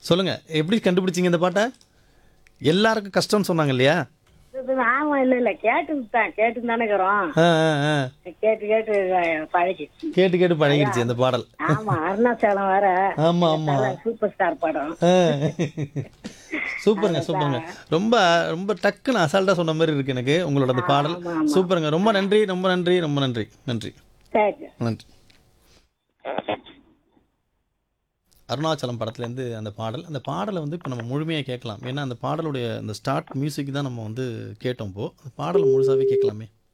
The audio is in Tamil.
சொல்லுங்கள் எப்படி கண்டுபிடிச்சிங்க இந்த பாட்டை எல்லாருக்கும் கஷ்டம்னு சொன்னாங்க இல்லையா ஆமா இல்ல இல்ல கேட்டு தான் கேட்டு தானே இருக்கிறோம் ஆ ஆ ஆ கேட்டு கேட்டு பழகிடுச்சு கேட்டு கேட்டு பழகிடுச்சு இந்த பாடல் ஆமா அருணாச்சலம் வேற ஆமாம் ஆமாம் சூப்பர் ஸ்டார் படம் ஆ. சூப்பருங்க சூப்பருங்க ரொம்ப ரொம்ப டக்குன்னு அசால்ட்டாக சொன்ன மாதிரி இருக்கு எனக்கு உங்களோட அந்த பாடல் ஆமா, ஆமா. சூப்பருங்க ரொம்ப நன்றி ரொம்ப நன்றி ரொம்ப நன்றி நன்றி சரி நன்றி அருணாச்சலம் படத்துலேருந்து அந்த பாடல் அந்த பாடலை வந்து இப்போ நம்ம முழுமையாக கேட்கலாம் ஏன்னா அந்த பாடலுடைய அந்த ஸ்டார்ட் மியூசிக் தான் நம்ம வந்து கேட்டோம் இப்போ அந்த பாடலை முழுசாவே கேட்கலாமே